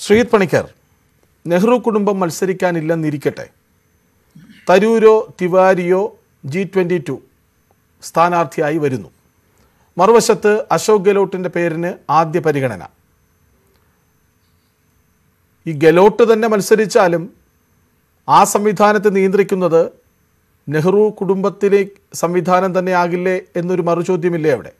ശ്രീത് പണിക്കർ നെഹ്റു കുടുംബം മത്സരിക്കാനില്ലെന്നിരിക്കട്ടെ തരൂരോ തിവാരിയോ ജി ട്വൻ്റി ടു സ്ഥാനാർത്ഥിയായി വരുന്നു മറുവശത്ത് അശോക് ഗെലോട്ടിൻ്റെ പേരിന് ആദ്യ പരിഗണന ഈ ഗെലോട്ട് തന്നെ മത്സരിച്ചാലും ആ സംവിധാനത്തെ നിയന്ത്രിക്കുന്നത് നെഹ്റു കുടുംബത്തിലെ സംവിധാനം തന്നെ ആകില്ലേ എന്നൊരു മറുചോദ്യമില്ലേ അവിടെ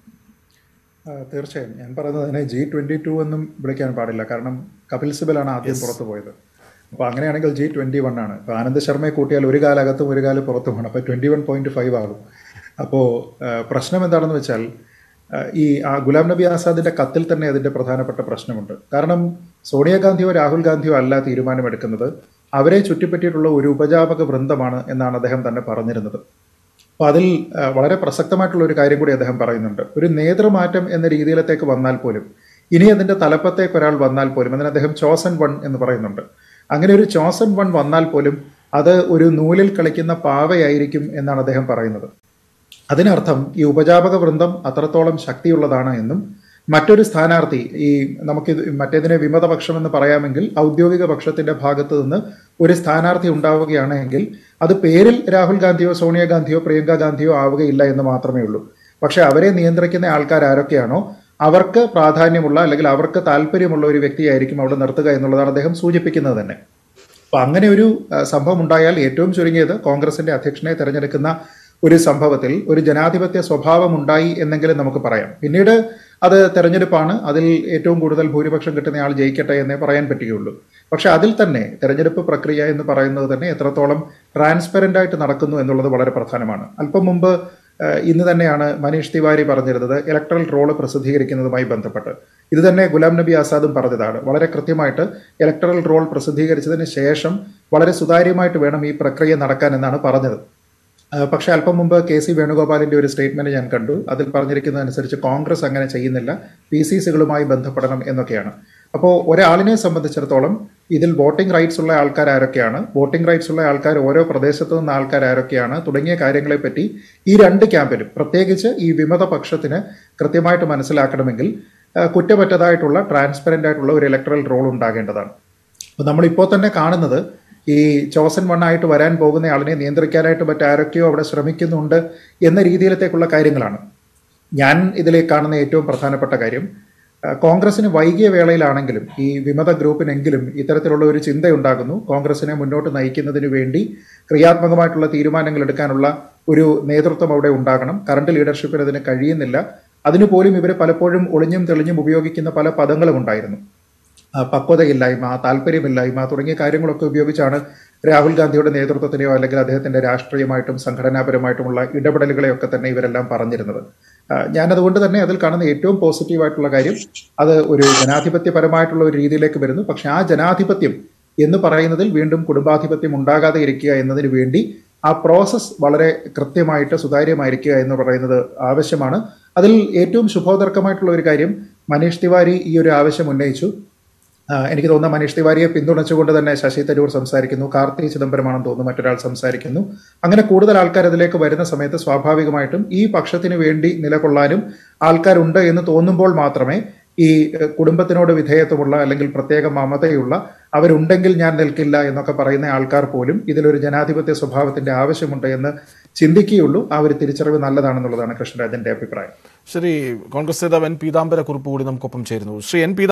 ആ, തീർച്ചയായും ഞാൻ പറയുന്നത് അതിനെ ജി ട്വന്റി ടു എന്നും വിളിക്കാൻ പാടില്ല കാരണം കപിൽ സിബലാണ് ആദ്യം പുറത്തു പോയത് അപ്പോൾ അങ്ങനെയാണെങ്കിൽ ജി ട്വന്റി വൺ ആണ് ഇപ്പോൾ ആനന്ദ് ശർമ്മയെ കൂട്ടിയാൽ ഒരു കാലകത്തും ഒരു കാലം പുറത്തുമാണ് അപ്പോൾ ട്വന്റി വൺ പോയിന്റ് ഫൈവ് ആകും അപ്പോൾ പ്രശ്നം എന്താണെന്ന് വെച്ചാൽ ആ, ഈ ആ ഗുലാം നബി ആസാദിന്റെ കത്തിൽ തന്നെ അതിന്റെ പ്രധാനപ്പെട്ട പ്രശ്നമുണ്ട് കാരണം സോണിയാഗാന്ധിയോ രാഹുൽ ഗാന്ധിയോ അല്ല തീരുമാനമെടുക്കുന്നത് അവരെ ചുറ്റിപ്പറ്റിയിട്ടുള്ള ഒരു ഉപജാപക വൃന്ദമാണ് എന്നാണ് അദ്ദേഹം തന്നെ പറഞ്ഞിരുന്നത് അപ്പൊ അതിൽ ആ, വളരെ പ്രസക്തമായിട്ടുള്ള ഒരു കാര്യം കൂടി അദ്ദേഹം പറയുന്നുണ്ട് ഒരു നേതൃമാറ്റം എന്ന രീതിയിലത്തേക്ക് വന്നാൽ പോലും ഇനി അതിന്റെ തലപ്പത്തേക്ക് ഒരാൾ വന്നാൽ പോലും അതിന് അദ്ദേഹം ചോസൻ വൺ എന്ന് പറയുന്നുണ്ട് അങ്ങനെ ഒരു ചോസൻ വൺ വന്നാൽ പോലും അത് ഒരു നൂലിൽ കളിക്കുന്ന പാവയായിരിക്കും എന്നാണ് അദ്ദേഹം പറയുന്നത് അതിനർത്ഥം ഈ ഉപജാപക വൃന്ദം അത്രത്തോളം ശക്തിയുള്ളതാണ് എന്നും മറ്റൊരു സ്ഥാനാർത്ഥി ഈ നമുക്ക് മറ്റേതിനെ വിമതപക്ഷം എന്ന് പറയാമെങ്കിൽ ഔദ്യോഗിക പക്ഷത്തിന്റെ ഭാഗത്ത് നിന്ന് ഒരു സ്ഥാനാർത്ഥി ഉണ്ടാവുകയാണെങ്കിൽ അത് പേരിൽ രാഹുൽ ഗാന്ധിയോ സോണിയാഗാന്ധിയോ പ്രിയങ്ക ഗാന്ധിയോ ആവുകയില്ല എന്ന് മാത്രമേ ഉള്ളൂ പക്ഷെ അവരെ നിയന്ത്രിക്കുന്ന ആൾക്കാർ ആരൊക്കെയാണോ അവർക്ക് പ്രാധാന്യമുള്ള അല്ലെങ്കിൽ അവർക്ക് താല്പര്യമുള്ള ഒരു വ്യക്തിയായിരിക്കും അവിടെ നിർത്തുക എന്നുള്ളതാണ് അദ്ദേഹം സൂചിപ്പിക്കുന്നത് തന്നെ അപ്പൊ അങ്ങനെ ഒരു ആ, സംഭവം ഉണ്ടായാൽ ഏറ്റവും ചുരുങ്ങിയത് കോൺഗ്രസിന്റെ അധ്യക്ഷനെ തെരഞ്ഞെടുക്കുന്ന ഒരു സംഭവത്തിൽ ഒരു ജനാധിപത്യ സ്വഭാവം ഉണ്ടായി എന്നെങ്കിലും നമുക്ക് പറയാം പിന്നീട് അത് തെരഞ്ഞെടുപ്പാണ് അതിൽ ഏറ്റവും കൂടുതൽ ഭൂരിപക്ഷം കിട്ടുന്ന ആൾ ജയിക്കട്ടെ എന്നേ പറയാൻ പറ്റുകയുള്ളൂ പക്ഷെ അതിൽ തന്നെ തെരഞ്ഞെടുപ്പ് പ്രക്രിയ എന്ന് പറയുന്നത് തന്നെ എത്രത്തോളം ട്രാൻസ്പെറന്റ് ആയിട്ട് നടക്കുന്നു എന്നുള്ളത് വളരെ പ്രധാനമാണ് അല്പം മുമ്പ് ഏഹ് ഇന്ന് തന്നെയാണ് മനീഷ് തിവാരി പറഞ്ഞിരുന്നത് ഇലക്ട്രൽ റോള് പ്രസിദ്ധീകരിക്കുന്നതുമായി ബന്ധപ്പെട്ട് ഇത് തന്നെ ഗുലാം നബി ആസാദും പറഞ്ഞതാണ് വളരെ കൃത്യമായിട്ട് ഇലക്ട്രൽ റോൾ പ്രസിദ്ധീകരിച്ചതിന് ശേഷം വളരെ സുതാര്യമായിട്ട് വേണം ഈ പ്രക്രിയ നടക്കാൻ എന്നാണ് പറഞ്ഞത് ഏഹ് പക്ഷേ അല്പം മുമ്പ് കെ സി വേണുഗോപാലിന്റെ ഒരു സ്റ്റേറ്റ്മെന്റ് ഞാൻ കണ്ടു അതിൽ പറഞ്ഞിരിക്കുന്നതനുസരിച്ച് കോൺഗ്രസ് അങ്ങനെ ചെയ്യുന്നില്ല പി സി സികളുമായി ബന്ധപ്പെടണം എന്നൊക്കെയാണ് അപ്പോൾ ഒരാളിനെ സംബന്ധിച്ചിടത്തോളം ഇതിൽ വോട്ടിംഗ് റൈറ്റ്സ് ഉള്ള ആൾക്കാർ ആരൊക്കെയാണ് വോട്ടിംഗ് റൈറ്റ്സ് ഉള്ള ആൾക്കാർ ഓരോ പ്രദേശത്തു നിന്ന് ആൾക്കാർ ആരൊക്കെയാണ് തുടങ്ങിയ കാര്യങ്ങളെപ്പറ്റി ഈ രണ്ട് ക്യാമ്പിലും പ്രത്യേകിച്ച് ഈ വിമത പക്ഷത്തിന് കൃത്യമായിട്ട് മനസ്സിലാക്കണമെങ്കിൽ ആ, കുറ്റമറ്റതായിട്ടുള്ള ട്രാൻസ്പെറന്റ് ആയിട്ടുള്ള ഒരു ഇലക്ട്രൽ റോൾ ഉണ്ടാകേണ്ടതാണ് അപ്പോൾ നമ്മളിപ്പോൾ തന്നെ കാണുന്നത് ഈ ചോസൻ വണ്ണായിട്ട് വരാൻ പോകുന്ന ആളിനെ നിയന്ത്രിക്കാനായിട്ട് മറ്റാരൊക്കെയോ അവിടെ ശ്രമിക്കുന്നുണ്ട് എന്ന രീതിയിലത്തേക്കുള്ള കാര്യങ്ങളാണ് ഞാൻ ഇതിലേക്ക് കാണുന്ന ഏറ്റവും പ്രധാനപ്പെട്ട കാര്യം ആ, കോൺഗ്രസിന് വൈകിയ വേളയിലാണെങ്കിലും ഈ വിമത ഗ്രൂപ്പിനെങ്കിലും ഇത്തരത്തിലുള്ള ഒരു ചിന്തയുണ്ടാകുന്നു കോൺഗ്രസിനെ മുന്നോട്ട് നയിക്കുന്നതിന് വേണ്ടി ക്രിയാത്മകമായിട്ടുള്ള തീരുമാനങ്ങൾ എടുക്കാനുള്ള ഒരു നേതൃത്വം അവിടെ ഉണ്ടാകണം കറണ്ട് ലീഡർഷിപ്പിന് അതിന് കഴിയുന്നില്ല അതിനുപോലും ഇവർ പലപ്പോഴും ഒളിഞ്ഞും തെളിഞ്ഞും ഉപയോഗിക്കുന്ന പല പദങ്ങളും ഉണ്ടായിരുന്നു ആ, പക്വതയില്ലായ്മ താല്പര്യമില്ലായ്മ തുടങ്ങിയ കാര്യങ്ങളൊക്കെ ഉപയോഗിച്ചാണ് രാഹുൽ ഗാന്ധിയുടെ നേതൃത്വത്തിലെയോ അല്ലെങ്കിൽ അദ്ദേഹത്തിന്റെ രാഷ്ട്രീയമായിട്ടും സംഘടനാപരമായിട്ടുമുള്ള ഇടപെടലുകളെയൊക്കെ തന്നെ ഇവരെല്ലാം പറഞ്ഞിരുന്നത് ആ, ഞാനതുകൊണ്ട് തന്നെ അതിൽ കാണുന്ന ഏറ്റവും പോസിറ്റീവായിട്ടുള്ള കാര്യം അത് ഒരു ജനാധിപത്യപരമായിട്ടുള്ള ഒരു രീതിയിലേക്ക് വരുന്നു പക്ഷെ ആ ജനാധിപത്യം എന്ന് പറയുന്നതിൽ വീണ്ടും കുടുംബാധിപത്യം ഉണ്ടാകാതെ ഇരിക്കുക എന്നതിന് വേണ്ടി ആ പ്രോസസ്സ് വളരെ കൃത്യമായിട്ട് സുതാര്യമായിരിക്കുക എന്ന് പറയുന്നത് ആവശ്യമാണ് അതിൽ ഏറ്റവും ശുഭോദർക്കമായിട്ടുള്ള ഒരു കാര്യം മനീഷ് തിവാരി ഈ ഒരു ആവശ്യം ഉന്നയിച്ചു ആ, എനിക്ക് തോന്നുന്ന മനീഷ് തിവാരിയെ പിന്തുണച്ചുകൊണ്ട് തന്നെ ശശി തരൂർ സംസാരിക്കുന്നു കാർത്തി ചിദംബരമാണെന്ന് തോന്നുന്നു മറ്റൊരാൾ സംസാരിക്കുന്നു അങ്ങനെ കൂടുതൽ ആൾക്കാർ അതിലേക്ക് വരുന്ന സമയത്ത് സ്വാഭാവികമായിട്ടും ഈ പക്ഷത്തിന് വേണ്ടി നിലകൊള്ളാനും ആൾക്കാരുണ്ട് എന്ന് തോന്നുമ്പോൾ മാത്രമേ ഈ ഏഹ്, കുടുംബത്തിനോട് വിധേയത്വമുള്ള അല്ലെങ്കിൽ പ്രത്യേക മമതയുള്ള അവരുണ്ടെങ്കിൽ ഞാൻ നിൽക്കില്ല എന്നൊക്കെ പറയുന്ന ആൾക്കാർ പോലും ഇതിലൊരു ജനാധിപത്യ സ്വഭാവത്തിന്റെ ആവശ്യമുണ്ട് എന്ന് ചിന്തിക്കുകയുള്ളൂ ആ ഒരു തിരിച്ചറിവ് നല്ലതാണെന്നുള്ളതാണ് കൃഷ്ണരാജന്റെ അഭിപ്രായം ശ്രീ കോൺഗ്രസ് നേതാവ് എൻ പീതാംബര കുറിപ്പ് കൂടി നമുക്കൊപ്പം ചേരുന്നു ശ്രീ എൻ പീതാംബര